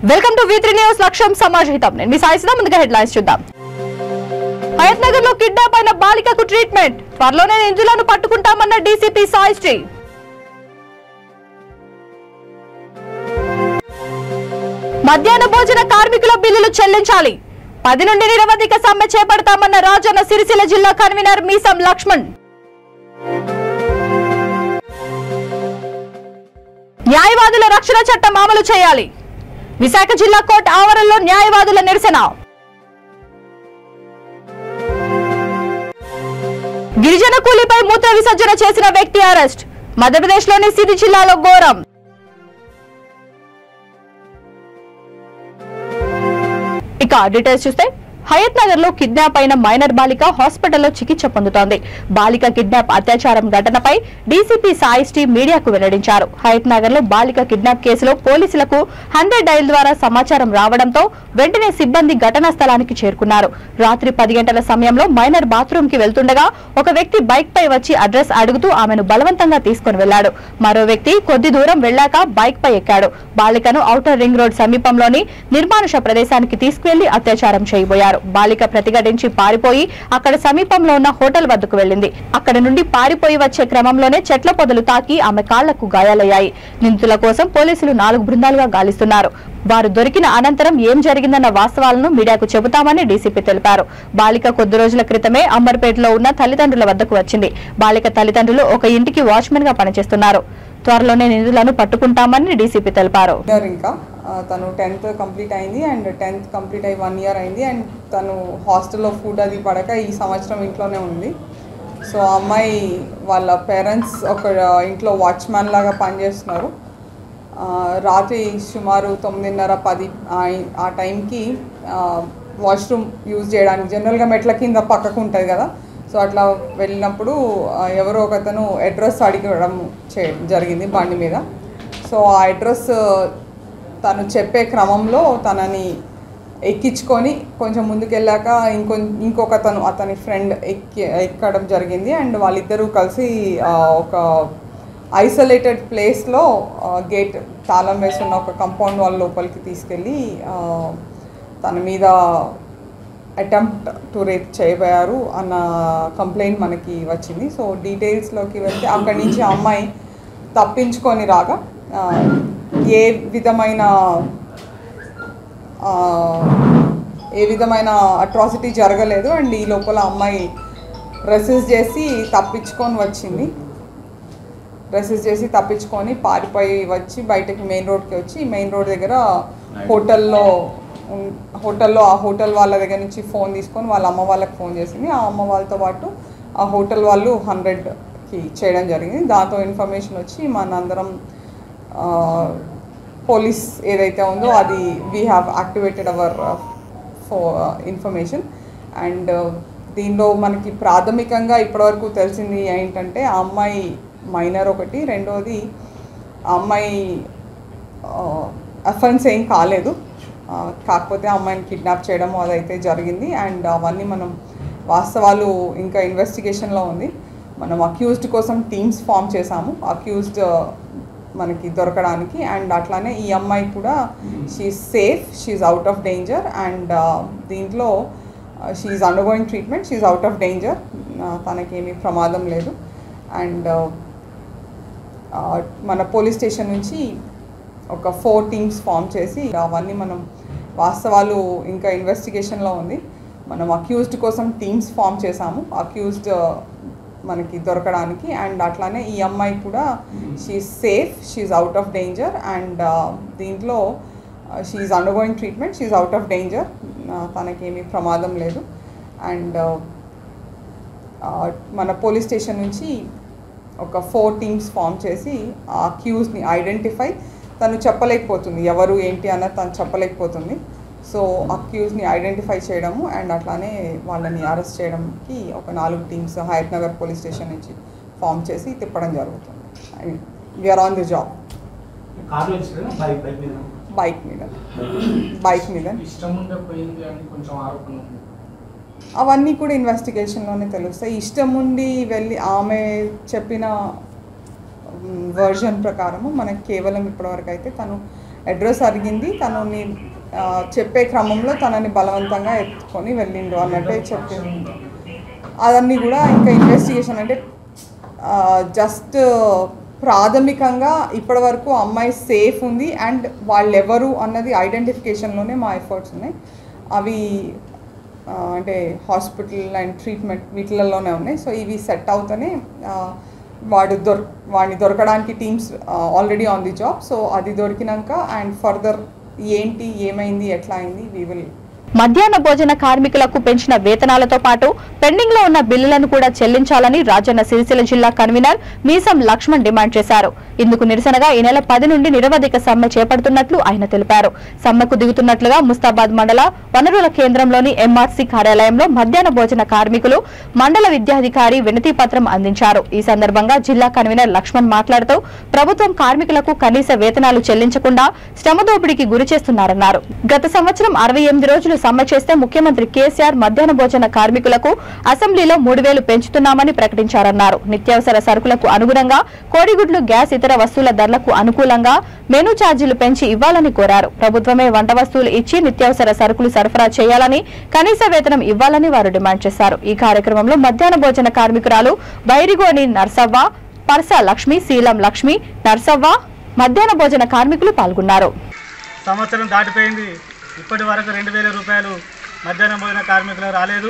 Welcome to వి3 news లక్ష్యం సమాజహితం నేను మీ సాయిసిదా ముందుగా హెడ్లైన్స్ చూద్దాం హయత్ నగర్ లో కిడ్నాప్ అయిన బాలికకు ట్రీట్మెంట్ త్వరలోనే నిందితులను పట్టుకుంటామన్న డీసీపీ సాయిశ్రీ మధ్యాహ్న భోజన కార్మికుల బిల్లులు చెల్లించాలి పది నుండి నిరవధిక సమ్మె చేపడతామన్న రాజన్న సిరిసిల్ల జిల్లా కన్వీనర్ మీసం లక్ష్మణ్ న్యాయవాదుల రక్షణ చట్టం అమలు చేయాలి విశాఖ జిల్లా కోర్టు ఆవరణలో న్యాయవాదుల నిరసన గిరిజన కూలీపై మూత్ర విసర్జన చేసిన వ్యక్తి అరెస్ట్ మధ్యప్రదేశ్లోని సిరి జిల్లాలో ఘోరం ఇక డీటెయిల్స్ చూస్తే హయత్ నగర్ లో కిడ్నాప్ అయిన మైనర్ బాలిక హాస్పిటల్లో చికిత్స పొందుతోంది బాలిక కిడ్నాప్ అత్యాచారం ఘటనపై డీసీపీ సాయిస్టీ మీడియాకు వెల్లడించారు హయత్ నగర్ లో బాలిక కిడ్నాప్ కేసులో పోలీసులకు హండ్రెడ్ డైల్ ద్వారా సమాచారం రావడంతో వెంటనే సిబ్బంది ఘటనా స్థలానికి చేరుకున్నారు రాత్రి పది గంటల సమయంలో మైనర్ బాత్రూమ్ కి వెళ్తుండగా ఒక వ్యక్తి బైక్ పై వచ్చి అడ్రస్ అడుగుతూ ఆమెను బలవంతంగా తీసుకుని వెళ్లాడు మరో వ్యక్తి కొద్ది దూరం వెళ్లాక బైక్ పై ఎక్కాడు బాలికను ఔటర్ రింగ్ రోడ్ సమీపంలోని నిర్మానుష ప్రదేశానికి తీసుకువెళ్లి అత్యాచారం చేయబోయారు బాలిక ప్రతిఘటించి పారిపోయి అక్కడ సమీపంలో ఉన్న హోటల్ వద్దకు వెళ్లింది అక్కడ నుండి పారిపోయి వచ్చే క్రమంలోనే చెట్ల పొదలు తాకి ఆమె కాళ్లకు గాయాలయ్యాయి నిందితుల కోసం పోలీసులు నాలుగు బృందాలుగా గాలిస్తున్నారు వారు దొరికిన అనంతరం ఏం జరిగిందన్న వాస్తవాలను మీడియాకు చెబుతామని డీసీపీ తెలిపారు బాలిక కొద్ది రోజుల క్రితమే అంబర్పేటలో ఉన్న తల్లిదండ్రుల వద్దకు వచ్చింది బాలిక తల్లిదండ్రులు ఒక ఇంటికి వాచ్మెన్ గా పనిచేస్తున్నారు త్వరలోనే నిందితులను పట్టుకుంటామని డీసీపీ తెలిపారు ఇయర్ ఇంకా ఆ, తను టెన్త్ కంప్లీట్ అయింది అండ్ టెన్త్ కంప్లీట్ అయ్యి వన్ ఇయర్ అయింది అండ్ తను హాస్టల్లో ఫుడ్ అది పడక ఈ సంవత్సరం ఇంట్లోనే ఉంది సో ఆ అమ్మాయి వాళ్ళ పేరెంట్స్ ఒక ఇంట్లో వాచ్మ్యాన్ లాగా పనిచేస్తున్నారు ఆ, రాత్రి సుమారు తొమ్మిదిన్నర పది ఆ- ఆ టైంకి వాష్రూమ్ యూజ్ చేయడానికి జనరల్గా మెట్ల కింద పక్కకు ఉంటుంది కదా సో అట్లా వెళ్ళినప్పుడు ఆ, ఎవరో ఒకతను అడ్రస్ అడిగడం చే జరిగింది బండి మీద సో ఆ అడ్రస్ తను చెప్పే క్రమంలో తనని ఎక్కించుకొని కొంచెం ముందుకెళ్ళాక ఇంకొ ఇంకొకతను అతని ఫ్రెండ్ ఎక్కి ఎక్కడం జరిగింది అండ్ వాళ్ళిద్దరూ కలిసి ఆ, ఒక ఐసోలేటెడ్ ప్లేస్లో గేట్ తాళం వేసున్న ఒక కంపౌండ్ వాళ్ళ లోపలికి తీసుకెళ్ళి ఆ, తన మీద అటెంప్ట్ టు రేప్ చేయబోయారు అన్న కంప్లైంట్ మనకి వచ్చింది సో డీటెయిల్స్లోకి వెళ్తే అక్కడి నుంచి ఆ అమ్మాయి తప్పించుకొని రాగా ఆ, ఏ విధమైన ఆ, ఏ విధమైన అట్రాసిటీ జరగలేదు అండ్ ఈ లోపల అమ్మాయి రెసిస్ట్ చేసి తప్పించుకొని వచ్చింది రెసిస్ట్ చేసి తప్పించుకొని పారిపోయి వచ్చి బయటకి మెయిన్ రోడ్కి వచ్చి మెయిన్ రోడ్ దగ్గర హోటల్లో ఉన్- హోటల్లో ఆ హోటల్ వాళ్ళ దగ్గర నుంచి ఫోన్ తీసుకొని వాళ్ళ అమ్మ వాళ్ళకి ఫోన్ చేసింది ఆ అమ్మ వాళ్ళతో పాటు ఆ హోటల్ వాళ్ళు హండ్రెడ్కి చేయడం జరిగింది దాంతో ఇన్ఫర్మేషన్ వచ్చి మనందరం ఆ, పోలీస్ ఏదైతే ఉందో అది we have activated our for information and దీనిలో మనకి ప్రాథమికంగా ఇప్పటివరకు తెలిసింది ఏంటంటే ఆ అమ్మాయి మైనర్ ఒకటి రెండోది ఆ అమ్మాయి అఫెన్స్ ఏం కాలేదు ఆ, కాకపోతే ఆ అమ్మాయిని కిడ్నాప్ చేయడం అదైతే జరిగింది అండ్ అవన్నీ మనం వాస్తవాలు ఇంకా ఇన్వెస్టిగేషన్లో ఉంది మనం అక్యూజ్డ్ కోసం టీమ్స్ ఫామ్ చేశాము అక్యూజ్డ్ మనకి దొరకడానికి అండ్ అట్లానే ఈ అమ్మాయి కూడా she safe she's out of danger and దీంట్లో she's undergoing treatment she's out of danger తనకేమీ ప్రమాదం లేదు అండ్ ఆ, మన పోలీస్ స్టేషన్ నుంచి ఒక ఫోర్ టీమ్స్ ఫామ్ చేసి అవన్నీ మనం వాస్తవాలు ఇంకా ఇన్వెస్టిగేషన్లో ఉంది మనం అక్యూజ్డ్ కోసం టీమ్స్ ఫామ్ చేశాము అక్యూజ్డ్ మనకి దొరకడానికి అండ్ అట్లానే ఈ అమ్మాయి కూడా she's safe she's out of danger and దీంట్లో she's undergoing treatment she's out of danger తనకేమీ ప్రమాదం లేదు అండ్ ఆ, మన పోలీస్ స్టేషన్ నుంచి ఒక ఫోర్ టీమ్స్ ఫామ్ చేసి ఆ అక్యూజ్ని ఐడెంటిఫై తను చెప్పలేకపోతుంది ఎవరు ఏంటి అన్నది తను చెప్పలేకపోతుంది సో అక్యూజ్ని ఐడెంటిఫై చేయడము అండ్ అట్లానే వాళ్ళని అరెస్ట్ చేయడానికి ఒక నాలుగు teams Hayathnagar police station నుంచి ఫామ్ చేసి తిప్పడం జరుగుతుంది వీఆర్ ఆన్ ది జాబ్ కార్లో వచ్చాడు బైక్ బైక్ మీద బైక్ మీద బైక్ మీద ఇష్టం ఉండే పోయింది అని కొంచెం ఆరోపణ ఉంది అవన్నీ కూడా ఇన్వెస్టిగేషన్లోనే తెలుస్తాయి ఇష్టం ఉండి వెళ్ళి ఆమె చెప్పిన వర్జన్ ప్రకారము మనకి కేవలం ఇప్పటివరకు అయితే తను అడ్రస్ అడిగింది తను నీ- ఆ, చెప్పే క్రమంలో తనని బలవంతంగా ఎత్తుకొని వెళ్ళిండు అన్నట్టే చెప్పింది అవన్నీ కూడా ఇంకా ఇన్వెస్టిగేషన్ అంటే జస్ట్ ప్రాథమికంగా ఇప్పటి వరకు అమ్మాయి సేఫ్ ఉంది అండ్ వాళ్ళెవరు అన్నది ఐడెంటిఫికేషన్లోనే మా ఎఫర్ట్స్ ఉన్నాయి అవి ఆ, అంటే హాస్పిటల్ అండ్ ట్రీట్మెంట్ వీటిలలోనే ఉన్నాయి సో ఇవి సెట్ అవుతూనే ఆ, వాడు దొర వాడిని దొరకడానికి teams already on the job so అది దొరికినాక అండ్ ఫర్దర్ ఏంటి ఏమైంది ఎట్లా అయింది వీ విల్ మధ్యాహ్న భోజన కార్మికులకు పెంచిన వేతనాలతో పాటు పెండింగ్ లో ఉన్న బిల్లులను కూడా చెల్లించాలని రాజన్న సిరిసిల్ల జిల్లా కన్వీనర్ మీసం లక్ష్మణ్ డిమాండ్ చేశారు ఇందుకు నిరసనగా ఈ నెల పది నుండి నిరవధిక సమ్మె చేపడుతున్నట్లు ఆయన తెలిపారు సమ్మెకు దిగుతున్నట్లుగా ముస్తాబాద్ మండల వనరుల కేంద్రంలోని ఎంఆర్సీ కార్యాలయంలో మధ్యాహ్న భోజన కార్మికులు మండల విద్యాధికారి వినతి పత్రం అందించారు ఈ సందర్భంగా జిల్లా కన్వీనర్ లక్ష్మణ్ మాట్లాడుతూ ప్రభుత్వం కార్మికులకు కనీస వేతనాలు చెల్లించకుండా శ్రమ దోపిడీకి గురి చేస్తున్నారన్నారు గత సంవత్సరం అరవై ఎనిమిది రోజులు సమ్మె చేస్తే ముఖ్యమంత్రి కేసీఆర్ మధ్యాహ్న భోజన కార్మికులకు అసెంబ్లీలో మూడు వేలు పెంచుతున్నామని ప్రకటించారన్నారు నిత్యావసర సరుకులకు అనుగుణంగా కోడిగుడ్లు గ్యాస్ ఇతర వస్తువుల ధరలకు అనుకూలంగా మెనూ ఛార్జీలు పెంచి ఇవ్వాలని కోరారు ప్రభుత్వమే వంట వస్తువులు ఇచ్చి నిత్యావసర సరుకులు సరఫరా చేయాలని కనీస వేతనం ఇవ్వాలని వారు డిమాండ్ చేశారు ఈ కార్యక్రమంలో మధ్యాహ్న భోజన కార్మికురాలు బైరిగోని నర్సవ్వ పర్స లక్ష్మి శీలం లక్ష్మి నర్సవ్వ మధ్యాహ్న భోజన కార్మికులు పాల్గొన్నారు సంవత్సరం దాటిపోయింది ఇప్పటి వరకు రెండు వేల రూపాయలు మధ్యాహ్నం భోజన కార్మికులు రాలేదు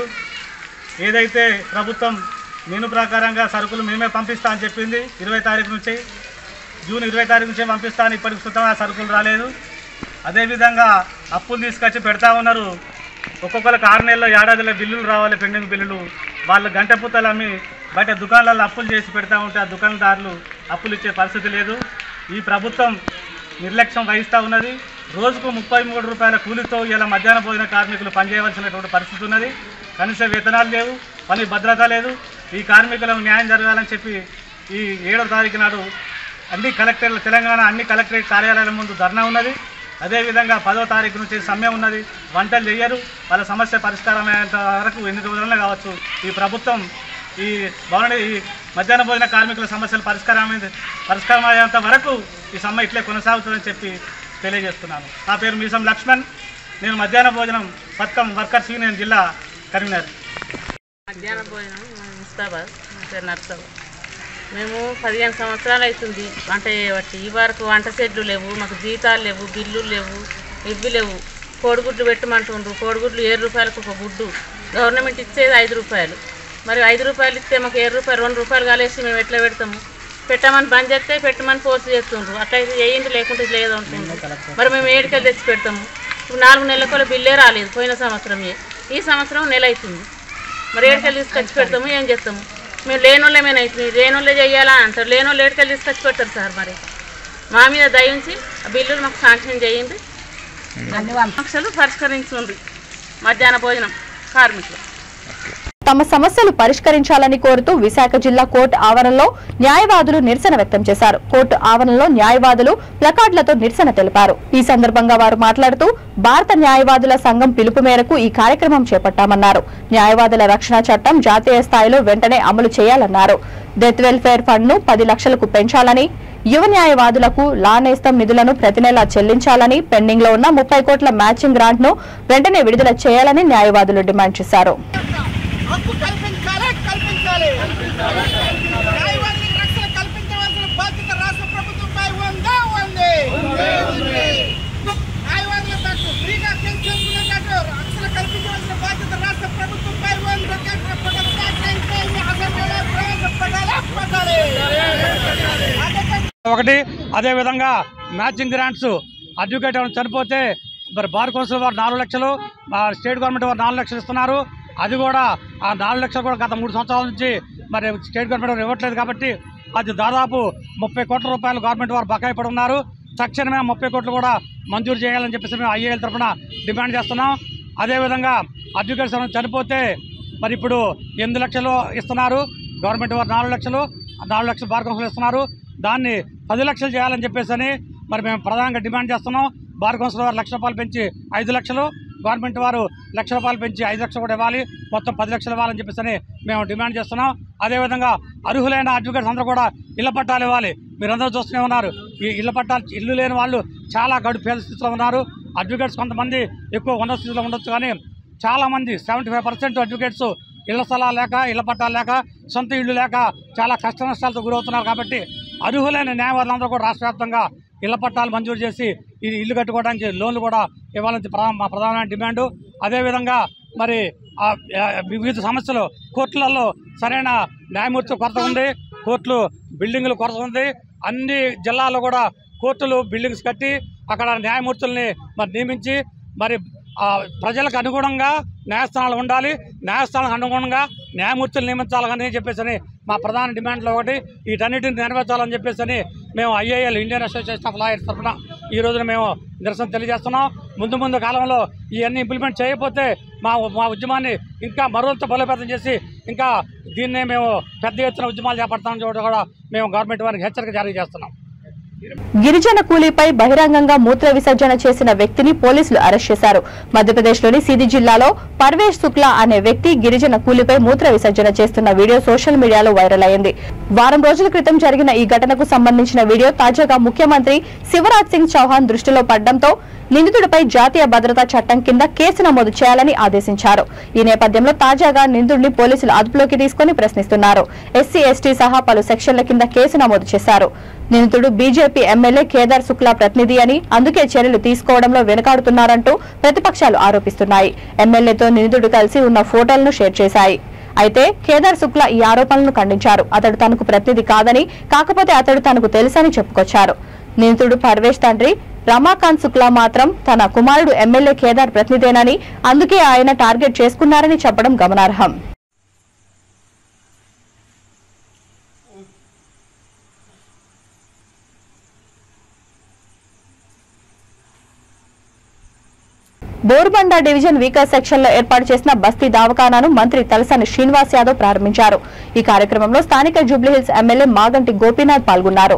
ఏదైతే ప్రభుత్వం మెను ప్రకారంగా సరుకులు మేమే పంపిస్తా అని చెప్పింది ఇరవై తారీఖు నుంచి జూన్ ఇరవై తారీఖు నుంచే పంపిస్తా అని ఇప్పటికి సుతం ఆ సరుకులు రాలేదు అదేవిధంగా అప్పులు తీసుకొచ్చి పెడతా ఉన్నారు ఒక్కొక్కరికి ఆరు నెలల్లో ఏడాదిలో బిల్లులు రావాలి పెండింగ్ బిల్లులు వాళ్ళు గంట పుత్తలు అమ్మి బయట దుకాణాలలో అప్పులు చేసి పెడతా ఉంటే ఆ దుకాణదారులు అప్పులు ఇచ్చే పరిస్థితి లేదు ఈ ప్రభుత్వం నిర్లక్ష్యం వహిస్తూ ఉన్నది రోజుకు ముప్పై మూడు రూపాయల కూలితో ఇలా మధ్యాహ్న భోజన కార్మికులు పనిచేయవలసినటువంటి పరిస్థితి ఉన్నది కనీస వేతనాలు లేవు పని భద్రత లేదు ఈ కార్మికులకు న్యాయం జరగాలని చెప్పి ఈ ఏడవ తారీఖు నాడు అన్ని కలెక్టర్లు తెలంగాణ అన్ని కలెక్టరేట్ కార్యాలయాల ముందు ధర్నా ఉన్నది అదేవిధంగా పదో తారీఖు నుంచి సమ్మె ఉన్నది వంటలు చెయ్యరు వాళ్ళ సమస్య పరిష్కారం అయ్యేంత వరకు ఎన్ని రోజులనే కావచ్చు ఈ ప్రభుత్వం ఈ భవన ఈ మధ్యాహ్న భోజన కార్మికుల సమస్యలు పరిష్కారం పరిష్కారం అయ్యేంత వరకు ఈ సమ్మె ఇట్లే కొనసాగుతుందని చెప్పి తెలియజేస్తున్నాను నా పేరు మీసం లక్ష్మణ్ నేను మధ్యాహ్న భోజనం పథకం వర్కర్స్ యూనియన్ జిల్లా కన్వీనర్ మధ్యాహ్న భోజనం మా ముస్తాబాద్ మా పేరు నర్సబాద్ మేము పదిహేను సంవత్సరాలు అవుతుంది వంట చేయబట్టి ఈ వరకు వంట సెట్లు లేవు మాకు జీతాలు లేవు బిల్లులు లేవు ఇవి లేవు కోడిగుడ్లు పెట్టమంటుండ్రు కోడిగుడ్లు ఏడు రూపాయలకు ఒక గుడ్డు గవర్నమెంట్ ఇచ్చేది ఐదు రూపాయలు మరి ఐదు రూపాయలు ఇస్తే మాకు ఏడు రూపాయలు రెండు రూపాయలు కలిసి మేము ఎట్లా పెడతాము పెట్టమని బంద్ చేస్తే పెట్టమని ఫోర్స్ చేస్తుండ్రు అట్లయితే చేయండి లేకుంటే లేదు అంటుండ్రు మరి మేము ఏడుకెళ్ళి తెచ్చి పెడతాము ఇప్పుడు నాలుగు నెలల బిల్లే రాలేదు పోయిన సంవత్సరమే ఈ సంవత్సరం నెల అవుతుంది మరి ఏడుకెళ్ళి తీసుకొచ్చి పెడతాము ఏం చేస్తాము మేము లేనోళ్ళమేనా అవుతుంది లేనోళ్ళే చెయ్యాలా అంటారు లేనోళ్ళు ఏడుకెళ్ళి తీసుకొచ్చి పెడతారు సార్ మరి మా మీద దయ ఉంచి ఆ బిల్లులు మాకు శాంక్షన్ చేయండి సమస్యలు పరిష్కరించుండ్రి మధ్యాహ్న భోజనం కార్మికులు తమ సమస్యలు పరిష్కరించాలని కోరుతూ విశాఖ జిల్లా కోర్టు ఆవరణలో న్యాయవాదులు నిరసన వ్యక్తం చేశారు కోర్టు ఆవరణలో న్యాయవాదులు ప్లకార్డులతో నిరసన తెలిపారు ఈ సందర్భంగా వారు మాట్లాడుతూ భారత న్యాయవాదుల సంఘం పిలుపు మేరకు ఈ కార్యక్రమం చేపట్టామన్నారు న్యాయవాదుల రక్షణ చట్టం జాతీయ స్థాయిలో వెంటనే అమలు చేయాలన్నారు డెత్ వెల్ఫేర్ ఫండ్ ను పది లక్షలకు పెంచాలని యువ న్యాయవాదులకు లా నేస్తం నిధులను ప్రతి నెలా చెల్లించాలని పెండింగ్ లో ఉన్న ముప్పై కోట్ల మ్యాచింగ్ గ్రాంట్ ను వెంటనే విడుదల చేయాలని న్యాయవాదులు డిమాండ్ చేశారు హక్కు కల్పించాలి కల్పించాలి న్యాయవాదులకు రక్షణ కల్పించవలసిన బాధ్యత రాష్ట్ర ప్రభుత్వంపై ఉందా ఉంది న్యాయవాదుల తట్టు ఫ్రీగా కేసు చేసుకునేటట్టు రక్షణ కల్పించవలసిన బాధ్యత రాష్ట్ర ప్రభుత్వంపై ఉంది కేంద్ర ప్రభుత్వం కేంద్ర అసెంబ్లీలో ప్రవేశపెట్టాలి పెట్టాలి అదే ఒకటి అదేవిధంగా మ్యాచింగ్ గ్రాంట్స్ అడ్వకేట్ ఎవరైనా చనిపోతే మరి బార్ కౌన్సిల్ వారు నాలుగు లక్షలు మా స్టేట్ గవర్నమెంట్ వారు నాలుగు లక్షలు ఇస్తున్నారు అది కూడా ఆ నాలుగు లక్షలు కూడా గత మూడు సంవత్సరాల నుంచి మరి స్టేట్ గవర్నమెంట్ వారు ఇవ్వట్లేదు కాబట్టి అది దాదాపు ముప్పై కోట్ల రూపాయలు గవర్నమెంట్ వారు బకాయి పడి ఉన్నారు తక్షణమే ఆ ముప్పై కోట్లు కూడా మంజూరు చేయాలని చెప్పేసి మేము ఐఏఎల్ తరఫున డిమాండ్ చేస్తున్నాం అదేవిధంగా అడ్వకేట్స్ ఎవరైనా చనిపోతే మరి ఇప్పుడు ఎనిమిది లక్షలు ఇస్తున్నారు గవర్నమెంట్ వారు నాలుగు లక్షలు నాలుగు లక్షలు బార్ కౌన్సిల్ ఇస్తున్నారు దాన్ని పది లక్షలు చేయాలని చెప్పేసి అని మరి మేము ప్రధానంగా డిమాండ్ చేస్తున్నాం బార్ కౌన్సిల్ వారు లక్ష రూపాయలు పెంచి ఐదు లక్షలు గవర్నమెంట్ వారు లక్ష రూపాయలు పెంచి ఐదు లక్షలు కూడా ఇవ్వాలి మొత్తం పది లక్షలు ఇవ్వాలని చెప్పేసి అని మేము డిమాండ్ చేస్తున్నాం అదేవిధంగా అర్హులైన అడ్వకేట్స్ అందరూ కూడా ఇళ్ల పట్టాలు ఇవ్వాలి మీరందరూ చూస్తూనే ఉన్నారు ఈ ఇళ్ల పట్టాలు ఇల్లు లేని వాళ్ళు చాలా గడు పేద స్థితిలో ఉన్నారు అడ్వకేట్స్ కొంతమంది ఎక్కువ ఉన్నత స్థితిలో ఉండొచ్చు కానీ చాలామంది సెవెంటీ ఫైవ్ పర్సెంట్ అడ్వకేట్స్ ఇళ్ల స్థలాలు లేక ఇళ్ల పట్టాలు లేక సొంత ఇళ్ళు లేక చాలా కష్ట నష్టాలతో గురవుతున్నారు కాబట్టి అర్హులైన న్యాయవాదులందరూ కూడా రాష్ట్ర వ్యాప్తంగా ఇళ్ల పట్టాలు మంజూరు చేసి ఈ ఇల్లు కట్టుకోవడానికి లోన్లు కూడా ఇవ్వాలని ప్రధాన మా ప్రధానమైన డిమాండు అదేవిధంగా మరి ఆ, ఆ, వివిధ సమస్యలు కోర్టులలో సరైన న్యాయమూర్తి కొరత ఉంది కోర్టులు బిల్డింగులు కొరత ఉంది అన్ని జిల్లాల్లో కూడా కోర్టులు బిల్డింగ్స్ కట్టి అక్కడ న్యాయమూర్తుల్ని మరి నియమించి మరి ఆ, ప్రజలకు అనుగుణంగా న్యాయస్థానాలు ఉండాలి న్యాయస్థానాలకు అనుగుణంగా న్యాయమూర్తులు నియమించాలని చెప్పేసి అని మా ప్రధాన డిమాండ్లో ఒకటి వీటన్నిటిని నెరవేర్చాలని చెప్పేసి అని మేము IAL Indian association of lawyers తరఫున ఈ రోజున మేము నిరసన తెలియజేస్తున్నాం ముందు ముందు కాలంలో ఇవన్నీ ఇంప్లిమెంట్ చేయకపోతే మా మా ఉద్యమాన్ని ఇంకా మరింత బలోపేతం చేసి ఇంకా దీన్నే మేము పెద్ద ఎత్తున ఉద్యమాలు చేపడతామని చూడ కూడా మేము గవర్నమెంట్ వారికి హెచ్చరిక జారీ చేస్తున్నాం గిరిజన కూలీపై బహిరంగంగా మూత్ర విసర్జన చేసిన వ్యక్తిని పోలీసులు అరెస్ట్ చేశారు మధ్యప్రదేశ్లోని సిది జిల్లాలో పర్వేష్ శుక్లా అనే వ్యక్తి గిరిజన కూలీపై మూత్ర విసర్జన చేస్తున్న వీడియో సోషల్ మీడియాలో వైరల్ అయింది వారం రోజుల క్రితం జరిగిన ఈ ఘటనకు సంబంధించిన వీడియో తాజాగా ముఖ్యమంత్రి శివరాజ్ సింగ్ చౌహాన్ దృష్టిలో పడడంతో నిందితుడిపై జాతీయ భద్రతా చట్టం కింద కేసు నమోదు చేయాలని ఆదేశించారు ఈ నేపథ్యంలో తాజాగా నిందితుడిని పోలీసులు అదుపులోకి తీసుకుని ప్రశ్నిస్తున్నారు ఎస్సీ ఎస్టీ సహా పలు సెక్షన్ల కింద కేసు నమోదు చేశారు నిందితుడు బీజేపీ ఎమ్మెల్యే కేదార్ శుక్లా ప్రతినిధి అని అందుకే చర్యలు తీసుకోవడంలో వెనుకాడుతున్నారంటూ ప్రతిపక్షాలు ఆరోపిస్తున్నాయి ఎమ్మెల్యేతో నిందితుడు కలిసి ఉన్న ఫోటోలను షేర్ చేశాయి అయితే కేదార్ శుక్లా ఈ ఆరోపణలను ఖండించారు అతడు తనకు ప్రతినిధి కాదని కాకపోతే అతడు తనకు తెలుసని చెప్పుకొచ్చారు నిందితుడు పర్వేష్ తండ్రి రమాకాంత్ శుక్లా మాత్రం తన కుమారుడు ఎమ్మెల్యే కేదార్ ప్రతినిధేనని అందుకే ఆయన టార్గెట్ చేసుకున్నారని చెప్పడం గమనార్హం బోర్బండ డివిజన్ వీకర్ సెక్షన్ లో ఏర్పాటు చేసిన బస్తీ దవాఖానాను మంత్రి తలసాని శ్రీనివాస్ యాదవ్ ప్రారంభించారు ఈ కార్యక్రమంలో స్థానిక జూబ్లీహిల్స్ ఎమ్మెల్యే మాగంటి గోపీనాథ్ పాల్గొన్నారు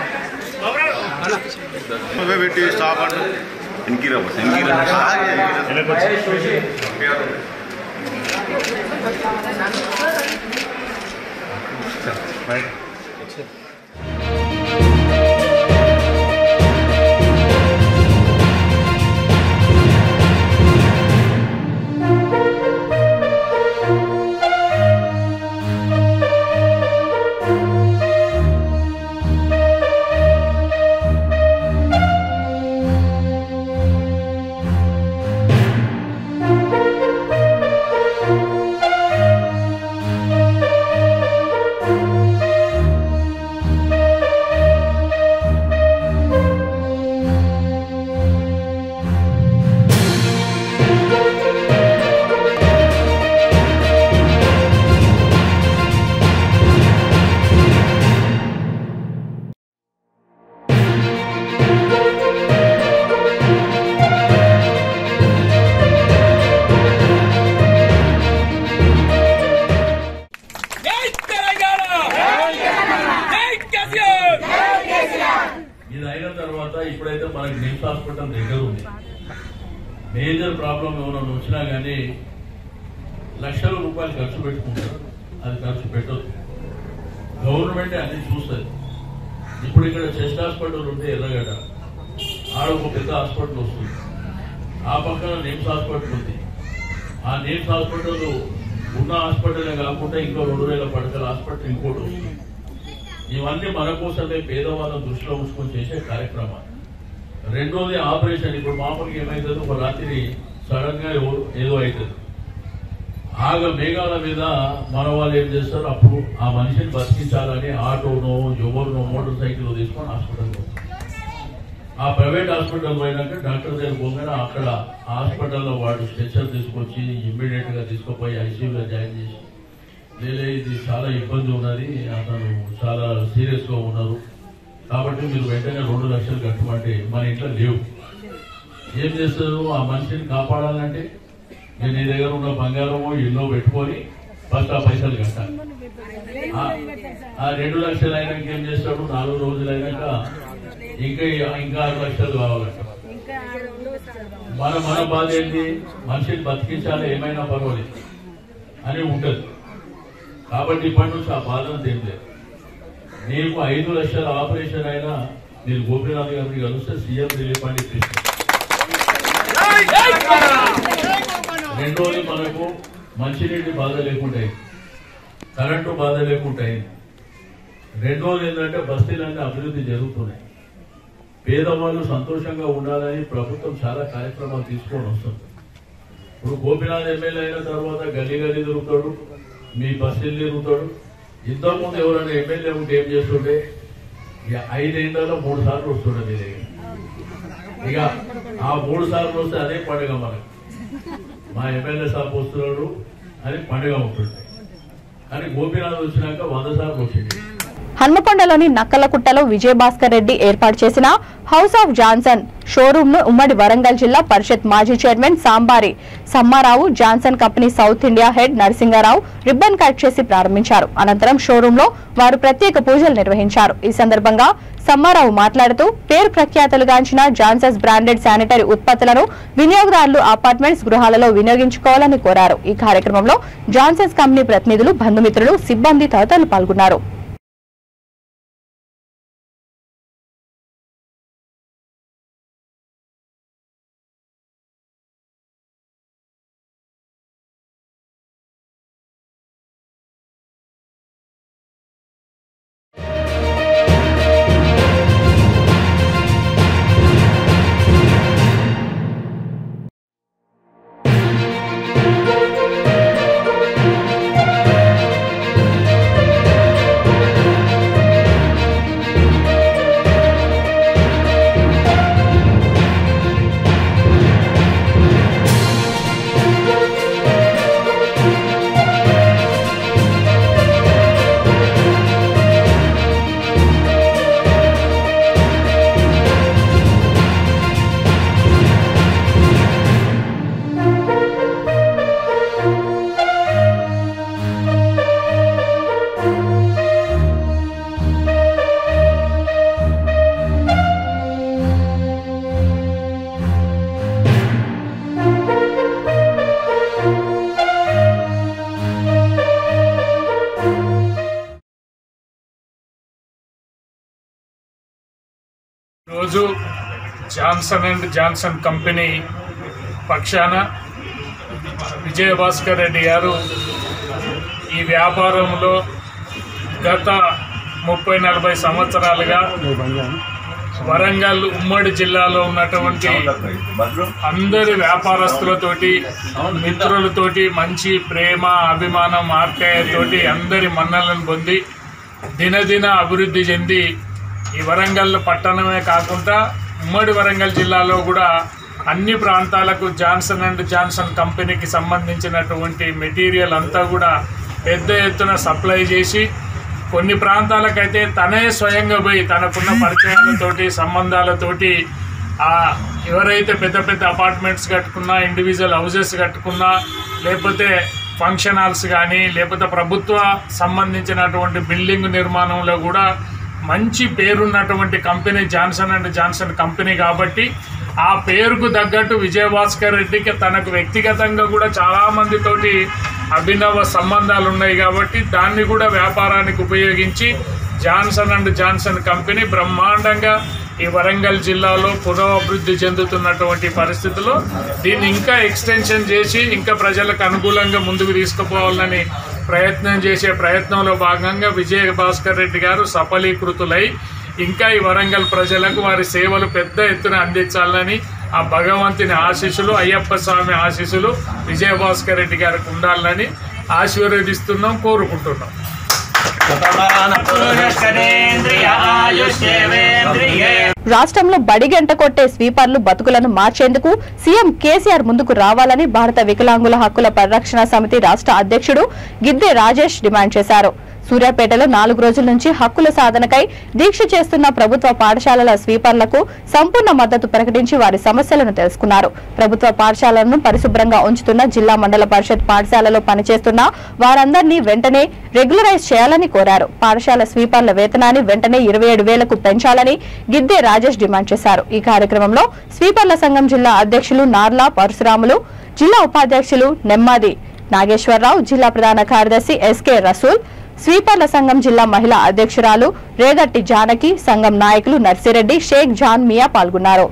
अबे बेटी स्टाफ अंडू इनकी रब इनकी रब ఇది అయిన తర్వాత ఇప్పుడైతే మనకి నిమ్స్ హాస్పిటల్ దగ్గర ఉంది మేజర్ ప్రాబ్లం ఏమైనా వచ్చినా కానీ లక్షల రూపాయలు ఖర్చు పెట్టుకుంటారు అది ఖర్చు పెట్టదు గవర్నమెంట్ అన్ని చూస్తుంది ఇప్పుడు ఇక్కడ చెస్ట్ హాస్పిటల్ ఉంటే ఎర్రగడ్డ ఆడ ఒక పెద్ద హాస్పిటల్ వస్తుంది ఆ పక్కన నిమ్స్ హాస్పిటల్ ఉంది ఆ నిమ్స్ హాస్పిటల్ ఉన్న హాస్పిటల్ కాకుండా ఇంకో రెండు వేల పడకల హాస్పిటల్ ఇంకోటి వస్తుంది ఇవన్నీ మన కోసమే పేదవాళ్ళని దృష్టిలో ఉంచుకొని చేసే కార్యక్రమాలు రెండోది ఆపరేషన్ ఇప్పుడు మామూలుగా ఏమైతుంది ఒక రాత్రి సడన్ గా ఏవో- ఏదో అవుతుంది ఆగ మేఘాల మీద మన వాళ్ళు ఏం చేస్తారు అప్పుడు ఆ మనిషిని బతికించాలని ఆటోనో ఎవరినో మోటార్ సైకిల్ తీసుకొని హాస్పిటల్ ఆ ప్రైవేట్ హాస్పిటల్ పోయినాక డాక్టర్ దగ్గర పోగానే అక్కడ హాస్పిటల్లో వాడు స్ట్రెచర్ తీసుకొచ్చి ఇమ్మీడియట్ గా తీసుకుపోయి ఐసీయూలో జాయిన్ చేసి లేలే ఇది చాలా ఇబ్బంది ఉన్నది అతను చాలా సీరియస్ గా ఉన్నారు కాబట్టి మీరు వెంటనే రెండు లక్షలు కట్టమంటే మన ఇంట్లో లేవు ఏం చేస్తారు ఆ మనిషిని కాపాడాలంటే నేను నీ దగ్గర ఉన్న బంగారమో ఇల్లు పెట్టుకొని ఫస్ట్ ఆ పైసలు కట్టాలి ఆ- ఆ రెండు లక్షలు అయినాక ఏం చేస్తాడు నాలుగు రోజులు అయినాక ఇంకా ఇంకా ఆరు లక్షలు కావాలంట మన మన బాధ ఏంటి మనిషిని బతికించాలి ఏమైనా పర్వాలేదు అని ఉంటుంది కాబట్టి ఇప్పటి నుంచి ఆ బాధను ఏం లేదు నీకు ఐదు లక్షల ఆపరేషన్ అయినా నేను గోపీనాథ్ గారిని కలిస్తే సీఎం రిలీఫ్ ఫండ్ ఇప్పిస్తాను రెండోది మనకు మంచినీటి బాధ లేకుండా అయింది. కరెంటు బాధ లేకుండా అయింది. రెండోది ఏంటంటే బస్తీలన్నీ అభివృద్ధి జరుగుతున్నాయి పేదవాళ్ళు సంతోషంగా ఉండాలని ప్రభుత్వం చాలా కార్యక్రమాలు తీసుకొని వస్తుంది ఇప్పుడు గోపినాథ్ ఎమ్మెల్యే అయిన తర్వాత గల్లీ గల్లీ తిరుగుతాడు మీ బస్తీలు తిరుగుతాడు ఇంతకుముందు ఎవరైనా ఎమ్మెల్యే ఉంటే ఏం చేస్తుంటే ఇక ఐదేళ్లలో మూడు సార్లు వస్తుండే మీ దగ్గర ఇక ఆ మూడు సార్లు వస్తే అదే పండుగ మనకు మా ఎమ్మెల్యే సాబ్ వస్తున్నాడు అని పండుగ ఉంటుంది కానీ గోపీనాథ్ వచ్చినాక వంద సార్లు వచ్చింది హన్మకొండలోని నక్కలకుట్టలో విజయభాస్కర్ రెడ్డి ఏర్పాటు చేసిన హౌస్ ఆఫ్ జాన్సన్ షోరూమ్ ను ఉమ్మడి వరంగల్ జిల్లా పరిషత్ మాజీ chairman Sambari Sammarao Johnson company South India head Narasingarao ribbon cut చేసి ప్రారంభించారు అనంతరం షోరూమ్ లో వారు ప్రత్యేక పూజలు నిర్వహించారు ఈ సందర్భంగా సమ్మారావు మాట్లాడుతూ పేరు ప్రఖ్యాతులుగాంచిన జాన్సన్స్ బ్రాండెడ్ శానిటరీ ఉత్పత్తులను వినియోగదారులు అపార్ట్మెంట్స్ గృహాలలో వినియోగించుకోవాలని కోరారు ఈ కార్యక్రమంలో జాన్సన్స్ కంపెనీ ప్రతినిధులు బంధుమిత్రులు సిబ్బంది తదితరులు పాల్గొన్నారు రోజు జాన్సన్ అండ్ జాన్సన్ కంపెనీ పక్షాన విజయభాస్కర్ రెడ్డి గారు ఈ వ్యాపారంలో గత ముప్పై నలభై సంవత్సరాలుగా వరంగల్ ఉమ్మడి జిల్లాలో ఉన్నటువంటి అందరి వ్యాపారస్తులతోటి మిత్రులతోటి మంచి ప్రేమ అభిమానం ఆప్యాయతోటి అందరి మన్నలను పొంది దినదిన అభివృద్ధి చెంది ఈ వరంగల్ పట్టణమే కాకుండా ఉమ్మడి వరంగల్ జిల్లాలో కూడా అన్ని ప్రాంతాలకు జాన్సన్ అండ్ జాన్సన్ కంపెనీకి సంబంధించినటువంటి మెటీరియల్ అంతా కూడా పెద్ద ఎత్తున సప్లై చేసి కొన్ని ప్రాంతాలకైతే తనే స్వయంగా పోయి తనకున్న పరిచయాలతోటి సంబంధాలతోటి ఆ ఎవరైతే పెద్ద పెద్ద అపార్ట్మెంట్స్ కట్టుకున్నా ఇండివిజువల్ హౌసెస్ కట్టుకున్నా లేకపోతే ఫంక్షన్ హాల్స్ కానీ లేకపోతే ప్రభుత్వ సంబంధించినటువంటి బిల్డింగ్ నిర్మాణంలో కూడా మంచి పేరున్నటువంటి company Johnson and Johnson company కాబట్టి ఆ పేరుకు తగ్గట్టు విజయభాస్కర్ రెడ్డికి తనకు వ్యక్తిగతంగా కూడా చాలా మందితోటి అభినవ సంబంధాలు ఉన్నాయి కాబట్టి దాన్ని కూడా వ్యాపారానికి ఉపయోగించి జాన్సన్ అండ్ జాన్సన్ కంపెనీ బ్రహ్మాండంగా ఈ వరంగల్ జిల్లాలో పునఃఅభివృద్ధి చెందుతున్నటువంటి పరిస్థితుల్లో దీన్ని ఇంకా ఎక్స్టెన్షన్ చేసి ఇంకా ప్రజలకు అనుకూలంగా ముందుకు తీసుకుపోవాలని ప్రయత్నం చేసే ప్రయత్నంలో భాగంగా విజయ భాస్కర్ రెడ్డి గారు సఫలీకృతులై ఇంకా ఈ వరంగల్ ప్రజలకు వారి సేవలు పెద్ద ఎత్తున అందించాలని ఆ భగవంతుని ఆశీస్సులు అయ్యప్ప స్వామి ఆశీస్సులు విజయభాస్కర్ రెడ్డి గారికి ఉండాలని ఆశీర్వదిస్తున్నాం కోరుకుంటున్నాం రాష్ట్రంలో బడిగంట కొట్టే స్వీపర్లు బతుకులను మార్చేందుకు సీఎం కేసీఆర్ ముందుకు రావాలని భారత వికలాంగుల హక్కుల పరిరక్షణ సమితి రాష్ట్ర అధ్యక్షుడు గిద్దె రాజేష్ డిమాండ్ చేశారు సూర్యాపేటలో నాలుగు రోజుల నుంచి హక్కుల సాధనకై దీక్ష చేస్తున్న ప్రభుత్వ పాఠశాలల స్వీపర్లకు సంపూర్ణ మద్దతు ప్రకటించి వారి సమస్యలను తెలుసుకున్నారు ప్రభుత్వ పాఠశాలలను పరిశుభ్రంగా ఉంచుతున్న జిల్లా మండల పరిషత్ పాఠశాలలో పనిచేస్తున్న వారందరినీ వెంటనే రెగ్యులరైజ్ చేయాలని కోరారు పాఠశాల స్వీపర్ల వేతనాన్ని వెంటనే ఇరవై ఏడు వేలకు పెంచాలని గిద్దే రాజేష్ డిమాండ్ చేశారు ఈ కార్యక్రమంలో స్వీపర్ల సంఘం జిల్లా అధ్యక్షులు నార్లా పరశురాములు జిల్లా ఉపాధ్యక్షులు నెమ్మాది నాగేశ్వరరావు జిల్లా ప్రధాన కార్యదర్శి ఎస్కే రసూల్ స్వీపర్ల సంఘం జిల్లా మహిళా అధ్యక్షురాలు రేగట్టి జానకి సంఘం నాయకులు నర్సిరెడ్డి షేక్ జాన్ మియా పాల్గొన్నారు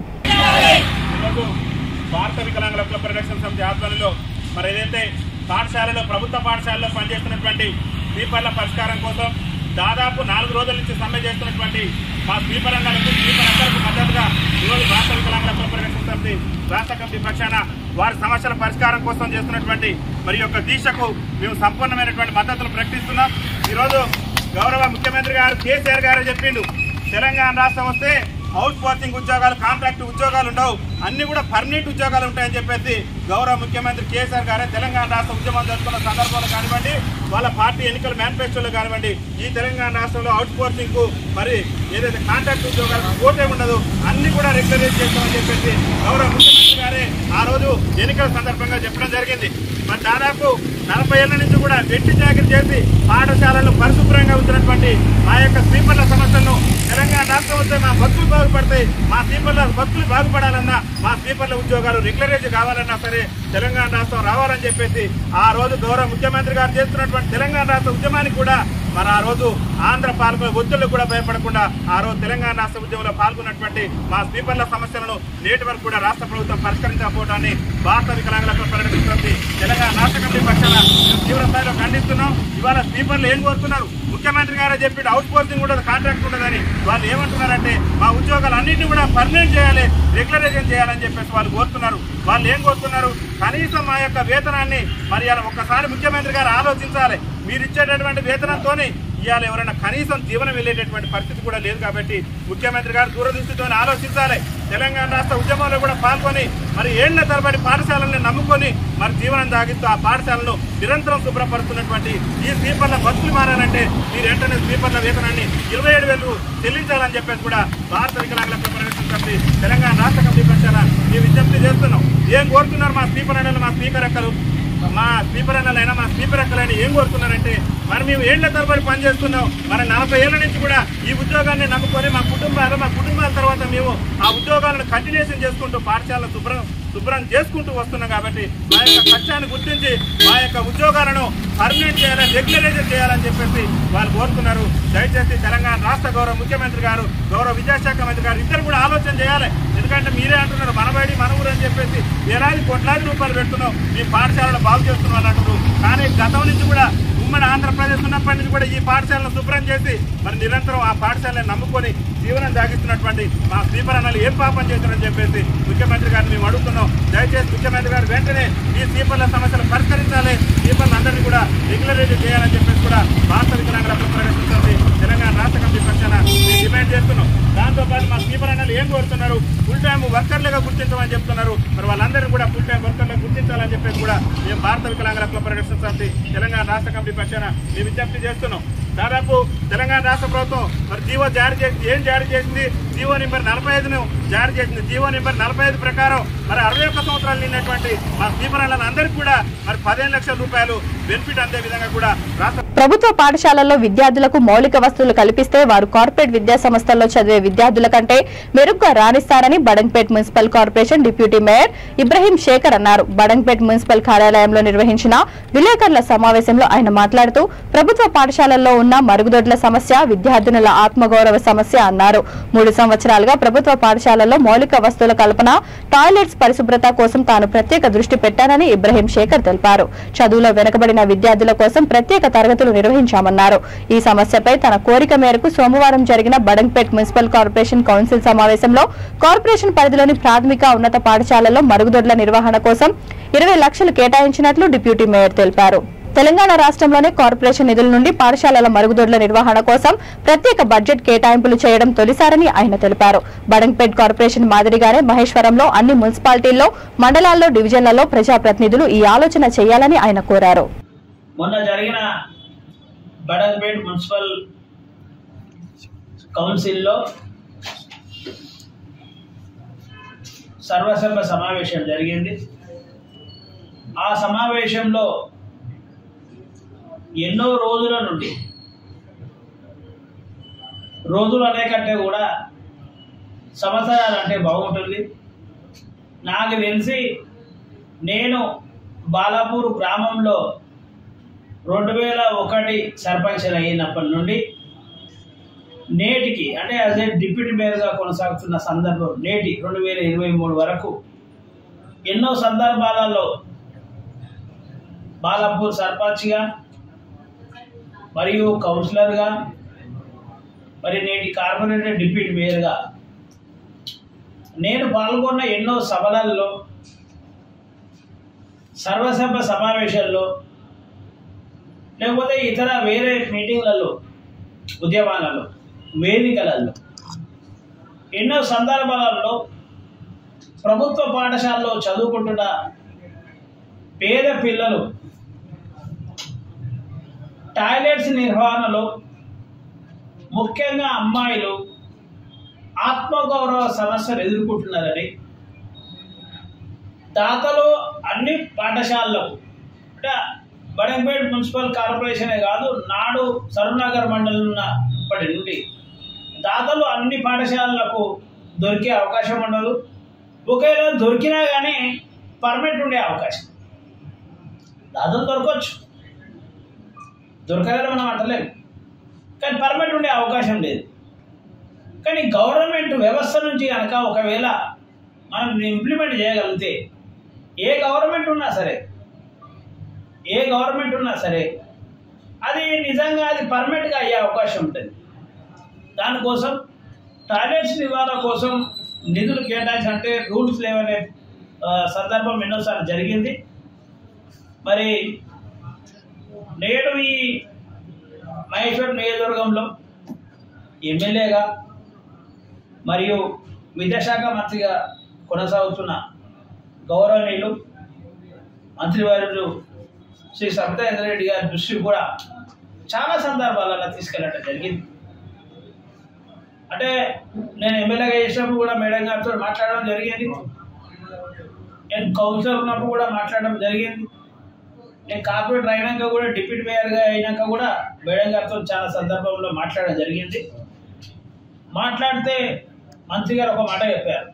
ఈరోజు భారత వికలాంగుల హక్కుల పరిరక్షణ సమితి ఆధ్వర్యంలో మరి ఏదైతే పాఠశాలలో ప్రభుత్వ పాఠశాలలో పనిచేస్తున్నటువంటి స్వీపర్ల పరిష్కారం కోసం దాదాపు నాలుగు రోజుల నుంచి సమ్మె చేస్తున్నటువంటి మా స్వీపర్ రంగాలకు స్వీపర్ అందరికి మద్దతుగా ఈరోజు భారత వికలాంగుల హక్కుల పరిరక్షణ సమితి రాష్ట్ర కమిటీ పక్షాన వారి సమస్యల పరిష్కారం కోసం చేస్తున్నటువంటి మరి యొక్క దీక్షకు మేము సంపూర్ణమైనటువంటి మద్దతును ప్రకటిస్తున్నాం ఈరోజు గౌరవ ముఖ్యమంత్రి గారు కేసీఆర్ గారు చెప్పిండు తెలంగాణ రాష్ట్రం వస్తే అవుట్ సోర్సింగ్ ఉద్యోగాలు కాంట్రాక్ట్ ఉద్యోగాలు ఉండవు అన్ని కూడా పర్మనెంట్ ఉద్యోగాలు ఉంటాయని చెప్పేసి గౌరవ ముఖ్యమంత్రి కేసీఆర్ గారే తెలంగాణ రాష్ట్ర ఉద్యమం జరుపుకున్న సందర్భంలో కానివ్వండి వాళ్ళ పార్టీ ఎన్నికల మేనిఫెస్టోలో కానివ్వండి ఈ తెలంగాణ రాష్ట్రంలో అవుట్ సోర్సింగ్ కు మరి ఏదైతే కాంట్రాక్ట్ ఉద్యోగాలకు పోతే ఉండదు అన్ని కూడా రెగ్యులరైజ్ చేస్తామని చెప్పేసి గౌరవ ముఖ్యమంత్రి గారే ఆ రోజు ఎన్నికల సందర్భంగా చెప్పడం జరిగింది మరి దాదాపు నలభై ఏళ్ల నుంచి కూడా వెట్టి చాకరీ చేసి పాఠశాలలు పరిశుభ్రంగా ఉంచినటువంటి మా యొక్క స్వీపర్ల సమస్యలను తెలంగాణ రాష్ట్రం వస్తే మా భక్తులు బాగుపడతాయి మా స్వీపర్ల భక్తులు బాగుపడాలన్నా మా స్వీపర్ల ఉద్యోగాలు రెగ్యులరైజ్ కావాలన్నా సరే తెలంగాణ రాష్ట్రం రావాలని చెప్పేసి ఆ రోజు గౌరవ ముఖ్యమంత్రి గారు చేస్తున్నటువంటి తెలంగాణ రాష్ట్ర ఉద్యమానికి కూడా మరి ఆ రోజు ఆంధ్ర పాలకుల ఒత్తిళ్లకు కూడా భయపడకుండా ఆ రోజు తెలంగాణ రాష్ట్ర ఉద్యమంలో పాల్గొన్నటువంటి మా స్వీపర్ల సమస్యలను నేటి వరకు కూడా రాష్ట్ర ప్రభుత్వం పరిష్కరించకపోవడాన్ని భారత వికలాంగులకు ప్రకటిస్తుంది తెలంగాణ రాష్ట్ర కమిటీ పక్షాన మేము తీవ్ర స్థాయిలో ఖండిస్తున్నాం ఇవాళ స్వీపర్లు ఏం కోరుతున్నారు ముఖ్యమంత్రి గారే చెప్పి అవుట్ సోర్సింగ్ ఉండదు కాంట్రాక్ట్ ఉండదని వాళ్ళు ఏమంటున్నారంటే మా ఉద్యోగాలు అన్నింటినీ కూడా పర్మనెంట్ చేయాలి రెగ్యులరైజేషన్ చేయాలని చెప్పేసి వాళ్ళు కోరుతున్నారు వాళ్ళు ఏం కోరుతున్నారు కనీసం మా యొక్క వేతనాన్ని మరి ఇలా ఒక్కసారి ముఖ్యమంత్రి గారు ఆలోచించాలి మీరు ఇచ్చేటటువంటి వేతనంతోని ఇవాళ ఎవరైనా కనీసం జీవనం వెళ్ళేటటువంటి పరిస్థితి కూడా లేదు కాబట్టి ముఖ్యమంత్రి గారు దూరదృష్టితో ఆలోచించాలి తెలంగాణ రాష్ట్ర ఉద్యమంలో కూడా పాల్గొని మరి ఏళ్ల తరబడి పాఠశాలల్ని నమ్ముకొని మరి జీవనం సాగిస్తూ ఆ పాఠశాలను నిరంతరం శుభ్రపరుస్తున్నటువంటి ఈ స్వీపర్ల బస్సులు మారాలంటే మీరు వెంటనే స్వీపర్ల వేతనాన్ని ఇరవై ఏడు వేలు చెల్లించాలని చెప్పేసి కూడా భారత వికలాంగుల పరిరక్షణ సమితి తెలంగాణ రాష్ట్ర కమిటీ పక్షాన మేము విజ్ఞప్తి చేస్తున్నాం ఏం కోరుతున్నారు మా స్పీకర్ అన్నలు మా స్పీకర్ అక్కలు మా స్వీపర్ అన్నలైనా మా స్వీపర్ అక్కలైనా ఏం కోరుతున్నారంటే మరి మేము ఏళ్ల తరబడి పనిచేస్తున్నాం మరి నలభై ఏళ్ల నుంచి కూడా ఈ ఉద్యోగాన్ని నమ్ముకొని మా కుటుంబాలు మా కుటుంబాల తర్వాత మేము ఆ ఉద్యోగాలను కంటిన్యూషన్ చేసుకుంటూ పాఠశాలను శుభ్రం శుభ్రం చేసుకుంటూ వస్తున్నాం కాబట్టి మా యొక్క కష్టాన్ని గుర్తించి మా యొక్క ఉద్యోగాలను పర్మనెంట్ చేయాలని రెగ్యులరైజ్ చేయాలని చెప్పేసి వాళ్ళు కోరుతున్నారు దయచేసి తెలంగాణ రాష్ట్ర గౌరవ ముఖ్యమంత్రి గారు గౌరవ విద్యాశాఖ మంత్రి గారు ఇద్దరు కూడా ఆలోచన చేయాలి ఎందుకంటే మీరే అంటున్నారు మనబడి మన ఊరు అని చెప్పేసి వేలాది కోట్లాది రూపాయలు పెడుతున్నాం మీ పాఠశాలను బాగు చేస్తున్నాం అని అంటున్నారు కానీ గతం నుంచి కూడా ఉమ్మడి ఆంధ్రప్రదేశ్ ఉన్నప్పటి నుంచి కూడా ఈ పాఠశాలను శుభ్రం చేసి మరి నిరంతరం ఆ పాఠశాలను నమ్ముకొని జీవనం సాగిస్తున్నటువంటి మా స్వీపర్ అన్నలు ఏం పాపం చేశారని చెప్పేసి ముఖ్యమంత్రి గారిని మేము అడుగుతున్నాం దయచేసి ముఖ్యమంత్రి గారు వెంటనే ఈ స్వీపర్ల సమస్యలు పరిష్కరించాలి స్వీపర్లు అందరినీ కూడా రెగ్యులరైజ్ చేయాలని చెప్పేసి కూడా భారత వికలాంగుల ప్రకటిస్తుంది తెలంగాణ రాష్ట్ర కమిటీ పక్షాన మేము డిమాండ్ చేస్తున్నాం దాంతోపాటు మా స్వీపర్ అన్నలు ఏం కోరుతున్నారు ఫుల్ టైం వర్కర్లుగా గుర్తించమని చెప్తున్నారు మరి వాళ్ళందరినీ కూడా ఫుల్ టైం వర్కర్లుగా గుర్తించాలని చెప్పేసి కూడా మేము భారత వికలాంగుల క్లబ్ పరిరక్షణ సమితి తెలంగాణ రాష్ట్ర కమిటీ పక్షాన మేము విజ్ఞప్తి చేస్తున్నాం దాదాపు తెలంగాణ రాష్ట్ర ప్రభుత్వం మరి జీవో జారీ చేసి ఏం జారీ చేసింది జీవో నెంబర్ నలభై ఐదును జారీ చేసింది జీవో నెంబర్ నలభై ఐదు ప్రకారం మరి అరవై ఒక్క సంవత్సరాలు నిన్నటువంటి మా స్వీపరాలను అందరికీ కూడా మరి పదిహేను లక్షల రూపాయలు బెనిఫిట్ అందే విధంగా కూడా రాష్ట్ర ప్రభుత్వ పాఠశాలల్లో విద్యార్థులకు మౌలిక వస్తువులు కల్పిస్తే వారు కార్పొరేట్ విద్యా సంస్థల్లో చదివే విద్యార్థుల కంటే మెరుగ్గా రాణిస్తారని Badangpet municipal corporation deputy mayor Ibrahim Shekar అన్నారు బడంగ్పేట్ మున్సిపల్ కార్యాలయంలో నిర్వహించిన విలేకరుల సమావేశంలో ఆయన మాట్లాడుతూ ప్రభుత్వ పాఠశాలల్లో ఉన్న మరుగుదొడ్ల సమస్య విద్యార్థినుల ఆత్మగౌరవ సమస్య అన్నారు మూడు సంవత్సరాలుగా ప్రభుత్వ పాఠశాలల్లో మౌలిక వస్తువుల కల్పన టాయిలెట్స్ పరిశుభ్రత కోసం తాను ప్రత్యేక దృష్టి పెట్టానని ఇబ్రహీం శేఖర్ తెలిపారు చదువులో వెనుకబడిన విద్యార్థుల కోసం ప్రత్యేక తరగతులు నిర్వహించామన్నారు ఈ సమస్యపై తన కోరిక మేరకు సోమవారం జరిగిన బడంగ్పేట్ మున్సిపల్ కార్పొరేషన్ కౌన్సిల్ సమావేశంలో కార్పొరేషన్ పరిధిలోని ప్రాథమిక ఉన్నత పాఠశాలల్లో మరుగుదొడ్ల నిర్వహణ కోసం ఇరవై లక్షలు కేటాయించినట్లు డిప్యూటీ మేయర్ తెలిపారు తెలంగాణ రాష్ట్రంలోనే కార్పొరేషన్ నిధుల నుండి పాఠశాలల మరుగుదొడ్ల నిర్వహణ కోసం ప్రత్యేక బడ్జెట్ కేటాయింపులు చేయడం తొలిసారని ఆయన తెలిపారు బడంగ్పేట్ కార్పొరేషన్ మాదిరిగానే మహేశ్వరంలో అన్ని మున్సిపాలిటీల్లో మండలాల్లో డివిజన్లలో ప్రజాప్రతినిధులు ఈ ఆలోచన చేయాలని ఆయన కోరారు మొన్న జరిగిన బడంపేట్ మున్సిపల్ కౌన్సిల్లో సర్వసభ సమావేశం జరిగింది ఆ సమావేశంలో ఎన్నో రోజుల నుండి రోజులు అనే కంటే కూడా సంవత్సరాలు అంటే బాగుంటుంది నాకు తెలిసి నేను బాలాపూర్ గ్రామంలో రెండు వేల ఒకటి సర్పంచ్ అయినప్పటి నుండి నేటికి అంటే యాజ్ ఏ డిప్యూటీ మేయర్గా కొనసాగుతున్న సందర్భం నేటి రెండు వేల ఇరవై మూడు వరకు ఎన్నో సందర్భాలలో బాలాపూర్ సర్పంచ్గా మరియు కౌన్సిలర్గా మరి నేటి కార్పొరేటర్ డిప్యూటీ మేయర్గా నేను పాల్గొన్న ఎన్నో సభలలో సర్వసభ సమావేశాల్లో లేకపోతే ఇతర వేరే మీటింగ్లలో ఉద్యమాలలో వేదికలలో ఎన్నో సందర్భాలలో ప్రభుత్వ పాఠశాలలో చదువుకుంటున్న పేద పిల్లలు టాయిలెట్స్ నిర్వహణలో ముఖ్యంగా అమ్మాయిలు ఆత్మగౌరవ సమస్యలు ఎదుర్కొంటున్నారని దాతలు అన్ని పాఠశాలలకు అంటే బడంపేట్ మున్సిపల్ కార్పొరేషనే కాదు నాడు సరునగర్ మండలం ఉన్నప్పటి నుండి దాతలు అన్ని పాఠశాలలకు దొరికే అవకాశం ఉండదు ఒకవేళ దొరికినా కానీ పర్మిట్ ఉండే అవకాశం దాతలు దొరకవచ్చు దొరకదని మనం అంటలేము కానీ పర్మిట్ ఉండే అవకాశం లేదు కానీ గవర్నమెంట్ వ్యవస్థ నుంచి కనుక ఒకవేళ మనం ఇంప్లిమెంట్ చేయగలిగితే ఏ గవర్నమెంట్ ఉన్నా సరే ఏ గవర్నమెంట్ ఉన్నా సరే అది నిజంగా అది పర్మనెంట్గా అయ్యే అవకాశం ఉంటుంది దానికోసం టాయిలెట్స్ నివారణ కోసం నిధులు కేటాయించి అంటే రూల్స్ లేవనే ఆ, సందర్భం ఎన్నోసార్లు జరిగింది మరి నేడు ఈ మహేశ్వర్ నియోజకవర్గంలో ఎమ్మెల్యేగా మరియు విద్యాశాఖ మంత్రిగా కొనసాగుతున్న గౌరవనీయులు మంత్రివర్యులు శ్రీ సబితాయింద్ర రెడ్డి గారి దృష్టికి కూడా చాలా సందర్భాలలో తీసుకెళ్ళడం జరిగింది అంటే నేను ఎమ్మెల్యేగా చేసినప్పుడు కూడా మేడం గారితో మాట్లాడడం జరిగింది నేను కౌన్సిలర్ ఉన్నప్పుడు కూడా మాట్లాడడం జరిగింది నేను కార్పొరేటర్ అయినాక కూడా డిప్యూటీ మేయర్గా అయినాక కూడా మేడం గారితో చాలా సందర్భంలో మాట్లాడడం జరిగింది మాట్లాడితే మంత్రి గారు ఒక మాట చెప్పారు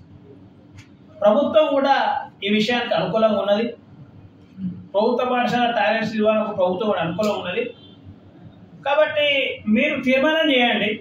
ప్రభుత్వం కూడా ఈ విషయానికి అనుకూలంగా ఉన్నది ప్రభుత్వ పాఠశాల టాయిలెట్స్ ఇవ్వడానికి ప్రభుత్వం కూడా అనుకూలంగా ఉన్నది కాబట్టి మీరు తీర్మానం చేయండి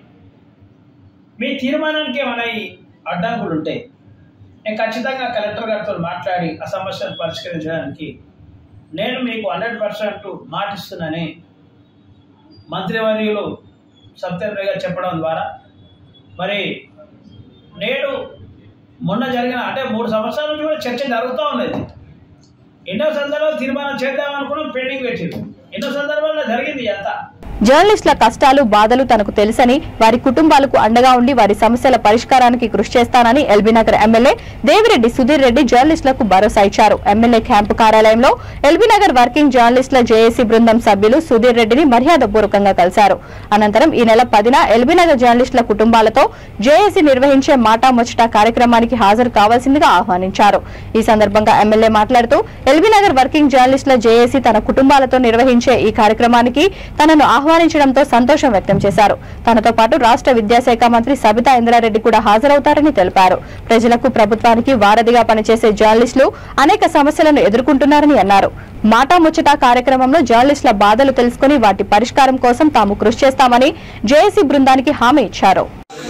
మీ తీర్మానానికి ఏమైనా ఈ అడ్డంకులు ఉంటాయి నేను ఖచ్చితంగా కలెక్టర్ గారితో మాట్లాడి ఆ సమస్యను పరిష్కరించడానికి నేను మీకు హండ్రెడ్ పర్సెంట్ మాటిస్తున్నానని మంత్రివర్యులు సత్యేంద్ర గారు చెప్పడం ద్వారా మరి నేడు మొన్న జరిగిన అంటే మూడు సంవత్సరాల నుంచి కూడా చర్చ జరుగుతూ ఉన్నది ఎన్నో సందర్భాలు తీర్మానం చేద్దాం అనుకున్నాం పెండింగ్ పెట్టింది ఎన్నో సందర్భాల్లో జరిగింది ఎంత జర్నలిస్టుల కష్టాలు బాధలు తనకు తెలుసని వారి కుటుంబాలకు అండగా ఉండి వారి సమస్యల పరిష్కారానికి కృషి చేస్తానని ఎల్బీనగర్ ఎమ్మెల్యే దేవిరెడ్డి సుధీర్ రెడ్డి జర్నలిస్టులకు భరోసా ఇచ్చారు ఎమ్మెల్యే క్యాంపు కార్యాలయంలో ఎల్బీనగర్ వర్కింగ్ జర్నలిస్టుల జేఏసీ బృందం సభ్యులు సుధీర్ రెడ్డిని మర్యాదపూర్వకంగా కలిశారు అనంతరం ఈ నెల పదిన ఎల్బీనగర్ జర్నలిస్టుల కుటుంబాలతో జేఏసీ నిర్వహించే మాటా ముచ్చట కార్యక్రమానికి హాజరు కావాల్సిందిగా ఆహ్వానించారు ఈ సందర్భంగా ఎమ్మెల్యే మాట్లాడుతూ ఎల్బీనగర్ వర్కింగ్ జర్నలిస్టుల జేఏసీ తన కుటుంబాలతో నిర్వహించే ఈ కార్యక్రమానికి తనను ఆహ్వానించడంతో సంతోషం వ్యక్తం చేశారు తనతో పాటు రాష్ట్ర విద్యాశాఖ మంత్రి సబితా ఇంద్రారెడ్డి కూడా హాజరవుతారని తెలిపారు ప్రజలకు ప్రభుత్వానికి వారధిగా పనిచేసే జర్నలిస్టులు అనేక సమస్యలను ఎదుర్కొంటున్నారని అన్నారు మాటా ముచ్చట కార్యక్రమంలో జర్నలిస్టుల బాధలు తెలుసుకుని వాటి పరిష్కారం కోసం తాము కృషి చేస్తామని జేఏసీ బృందానికి హామీ ఇచ్చారు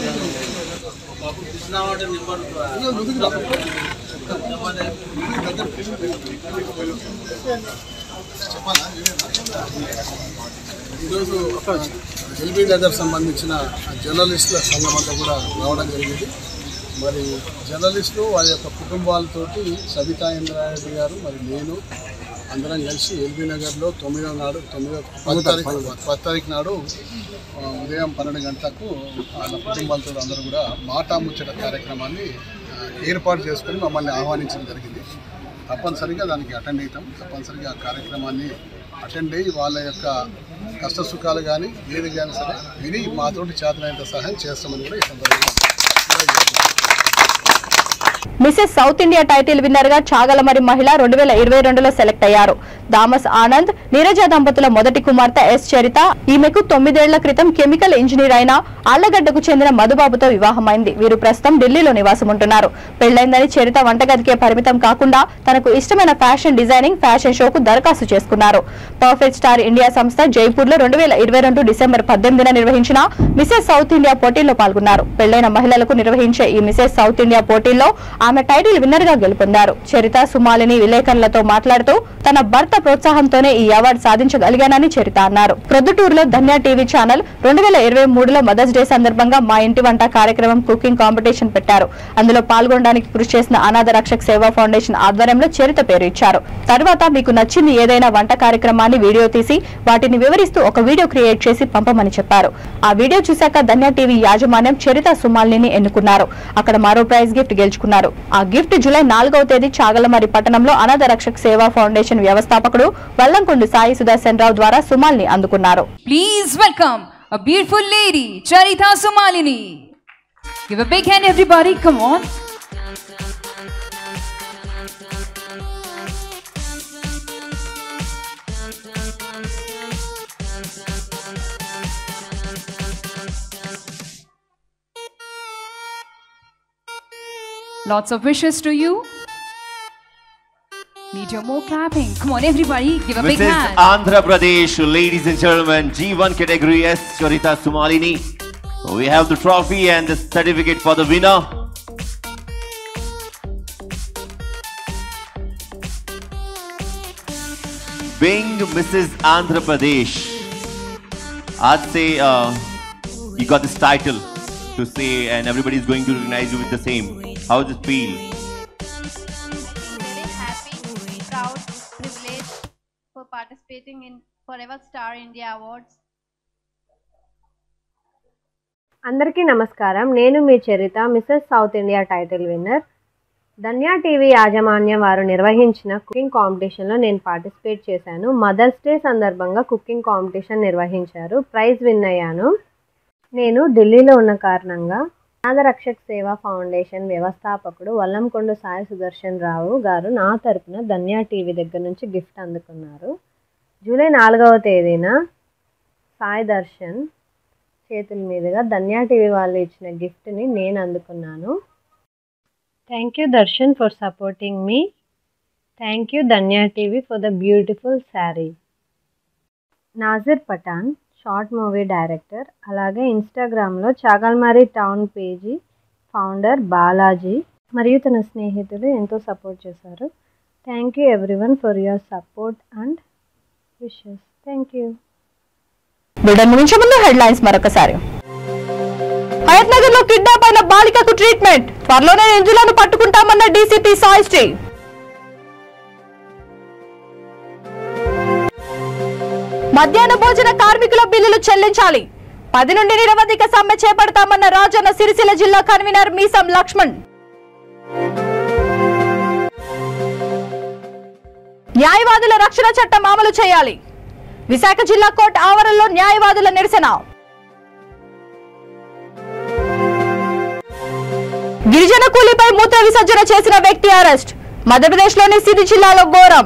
ఈరోజు ఎల్బీ నగర్ సంబంధించిన జర్నలిస్టుల సంఘం అంతా కూడా రావడం జరిగింది మరి జర్నలిస్టులు వారి యొక్క కుటుంబాలతోటి సబితా ఇంద్రారెడ్డి గారు మరి నేను అందరం కలిసి ఎల్బీ నగర్లో తొమ్మిదవ నాడు తొమ్మిదవ పది తారీఖు పది తారీఖు నాడు ఆ, ఉదయం పన్నెండు గంటలకు వాళ్ళ కుటుంబాలతో అందరూ కూడా మాటా ముచ్చట కార్యక్రమాన్ని ఆ, ఏర్పాటు చేసుకుని మమ్మల్ని ఆహ్వానించడం జరిగింది తప్పనిసరిగా దానికి అటెండ్ అవుతాం తప్పనిసరిగా ఆ కార్యక్రమాన్ని అటెండ్ అయ్యి వాళ్ళ యొక్క కష్ట సుఖాలు కానీ ఏది కానీ సరే విని మాతోటి చేతనైనంత సహాయం చేస్తామని కూడా ఈ సందర్భంగా Mrs South India title winner గా చాగలమరి మహిళ రెండు వేల ఇరవై రెండులో సెలెక్ట్ అయ్యారు దామస్ ఆనంద్ నీరజ దంపతుల మొదటి కుమార్తె ఎస్ చరిత ఈమెకు తొమ్మిదేళ్ల క్రితం కెమికల్ ఇంజనీర్ అయిన ఆళ్లగడ్డకు చెందిన మధుబాబుతో వివాహమైంది వీరు ప్రస్తుతం ఢిల్లీలో నివాసం ఉంటున్నారు పెళ్లైందని చరిత వంటగదికే పరిమితం కాకుండా తనకు ఇష్టమైన ఫ్యాషన్ డిజైనింగ్ ఫ్యాషన్ షోకు దరఖాస్తు చేసుకున్నారు పర్ఫెక్ట్ స్టార్ ఇండియా సంస్థ జైపూర్ లో రెండు వేల ఇరవై రెండు డిసెంబర్ పద్దెనిమిదిన నిర్వహించిన మిసెస్ సౌత్ ఇండియా పోటీల్లో పాల్గొన్నారు పెళ్లైన మహిళలకు నిర్వహించే ఈ మిసెస్ సౌత్ ఇండియా పోటీల్లో ఆమె టైటిల్ విన్నర్ గా గెలుపొందారు చరిత సుమాలిని విలేకరులతో మాట్లాడుతూ తన భర్త ప్రోత్సాహంతోనే ఈ అవార్డు సాధించగలిగానని చరిత అన్నారు ప్రొద్దుటూరులో ధన్య టీవీ ఛానల్ రెండు వేల ఇరవై మూడులో మదర్స్ డే సందర్భంగా మా ఇంటి వంట కార్యక్రమం కుకింగ్ కాంపిటీషన్ పెట్టారు అందులో పాల్గొనడానికి కృషి చేసిన అనాథ రక్షక్ సేవా ఫౌండేషన్ ఆధ్వర్యంలో చరిత పేరు ఇచ్చారు తర్వాత మీకు నచ్చింది ఏదైనా వంట కార్యక్రమాన్ని వీడియో తీసి వాటిని వివరిస్తూ ఒక వీడియో క్రియేట్ చేసి పంపమని చెప్పారు ఆ వీడియో చూశాక ధన్య టీవీ యాజమాన్యం చరిత సుమాలిని ఎన్నుకున్నారు అక్కడ మరో ప్రైజ్ గిఫ్ట్ గెలుచుకున్నారు ఆ గిఫ్ట్ జూలై నాలుగవ తేదీ చాగలమరి పట్టణంలో అనాథ రక్షక్ సేవా ఫౌండేషన్ వ్యవస్థాపకుడు వల్లంకొండ సాయి సుదర్శన్ రావు ద్వారా సుమాల్ని అందుకున్నారు Please welcome a beautiful lady, Charita Sumalini. Give a big hand, everybody. Come on. Lots of wishes to you. Need your more clapping. Come on, everybody. Give a big Mrs. hand. Andhra Pradesh, ladies and gentlemen, G1 category S. Charita Sumalini. We have the trophy and the certificate for the winner. Being Mrs. Andhra Pradesh, I'd say uh, you got this title to say, and everybody is going to recognize you with the same. How does it feel? very happy, proud, privileged for participating in Forever Star India Awards. అందరికీ నమస్కారం నేను మీ Charitha Mrs South India title winner Dhanya TV యాజమాన్యం వారు నిర్వహించిన cooking కాంపిటీషన్లో నేను participate చేశాను మదర్స్ డే సందర్భంగా కుకింగ్ కాంపిటీషన్ నిర్వహించారు ప్రైజ్ విన్ అయ్యాను నేను ఢిల్లీలో ఉన్న కారణంగా అనాథ రక్షక్ సేవా ఫౌండేషన్ వ్యవస్థాపకుడు వల్లంకొండ సాయి సుదర్శన్ రావు గారు నా తరపున ధన్యా టీవీ దగ్గర నుంచి గిఫ్ట్ అందుకున్నారు జూలై నాలుగవ తేదీన సాయి దర్శన్ చేతుల మీదుగా ధన్యా టీవీ వాళ్ళు ఇచ్చిన గిఫ్ట్ని నేను అందుకున్నాను thank you Darshan for supporting me thank you Dhanya TV for the beautiful sari Nazir Pathan short movie director అలాగే ఇన్స్టాగ్రామ్లో Chagalmari town page founder Balaji మరియు తన స్నేహితులు ఎంతో సపోర్ట్ చేశారు thank you everyone for your support and wishes thank you bulletin ముగించే ముందు హెడ్లైన్స్ మరొకసారి హయత్ నగర్ లో కిడ్నాప్ అయిన బాలికకు ట్రీట్మెంట్ త్వరలోనే నిందితులను పట్టుకుంటామన్న డీసీపీ సాయిశ్రీ మధ్యాహ్న భోజన కార్మికుల బిల్లులు చెల్లించాలి పది నుండి నిరవధిక సమ్మె చేపడతామన్న రాజన్న సిరిసిల్ల జిల్లా కన్వీనర్ మీసం లక్ష్మణ్ న్యాయవాదుల రక్షణ చట్టం అమలు చేయాలి విశాఖ జిల్లా కోర్టు ఆవరణలో న్యాయవాదుల నిరసన గిరిజన కూలీపై మూత్ర విసర్జన చేసిన వ్యక్తి అరెస్ట్ మధ్యప్రదేశ్లోని సిరి జిల్లాలో ఘోరం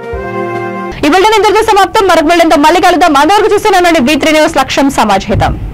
ఈ బిల్డన్ ఇంతటితో సమాప్తం మరొక బిల్డన్తో మళ్ళీ కలుద్దాం అందరికీ చూస్తున్నానండి బీ త్రీ న్యూస్ లక్ష్యం సమాజ్ హితం